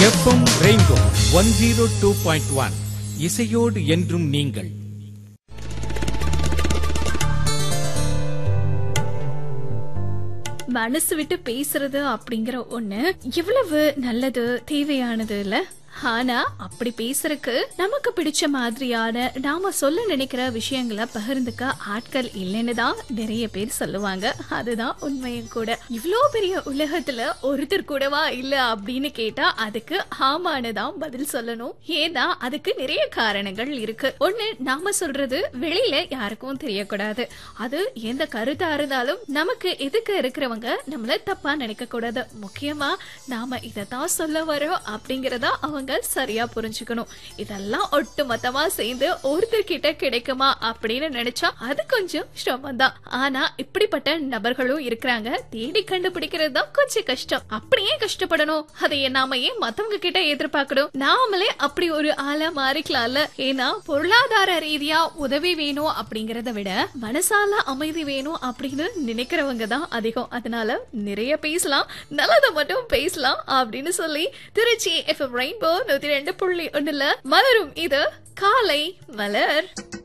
FM rainbow one zero two point one இசையோடு என்றும் நீங்கள் மனசு விட்டு பேசுறது அப்படிங்கிற ஒண்ணு எவ்வளவு நல்லது தேவையானது இல்ல ஆனா அப்படி பேசுறதுக்கு நமக்கு பிடிச்ச மாதிரியான நாம சொல்ல நினைக்கிற விஷயங்களை பகிர்ந்துக்க ஆட்கள் இல்லைன்னு தான் நிறைய பேர் சொல்லுவாங்க அதுதான் உண்மையும் கூட இவ்ளோ பெரிய உலகத்துல ஒருத்தர் கூடவா இல்ல அப்படின்னு கேட்டா அதுக்கு ஆமான்னு தான் பதில் சொல்லணும் ஏன்னா அதுக்கு நிறைய காரணங்கள் இருக்கு ஒண்ணு நாம சொல்றது வெளியில யாருக்கும் தெரியக்கூடாது அது எந்த கருத்தா இருந்தாலும் நமக்கு எதுக்கு இருக்கிறவங்க நம்மள தப்பா நினைக்க கூடாது முக்கியமா நாம இதத்தான் சொல்ல வரோம் அப்படிங்கறத அவங்க சரியா புரிஞ்சுக்கணும் இதெல்லாம் ஒட்டு மொத்தமா சேர்ந்து ஒருத்தர் கிட்ட கிடைக்குமா அப்படின்னு நினைச்சா அது கொஞ்சம் சிரமம் தான் ஆனா இப்படிப்பட்ட நபர்களும் இருக்கிறாங்க தேடி கண்டுபிடிக்கிறது தான் கொஞ்சம் கஷ்டம் அப்படியே கஷ்டப்படணும் அதை நாம ஏன் மத்தவங்க கிட்ட எதிர்பார்க்கணும் நாமளே அப்படி ஒரு ஆளா மாறிக்கலாம்ல ஏன்னா பொருளாதார ரீதியா உதவி வேணும் அப்படிங்கறத விட மனசால அமைதி வேணும் அப்படின்னு நினைக்கிறவங்க தான் அதிகம் அதனால நிறைய பேசலாம் நல்லதை மட்டும் பேசலாம் அப்படின்னு சொல்லி திருச்சி எஃப்எம் ரெயின்போ நூத்தி ரெண்டு புள்ளி ஒண்ணுல மலரும் இது காலை மலர்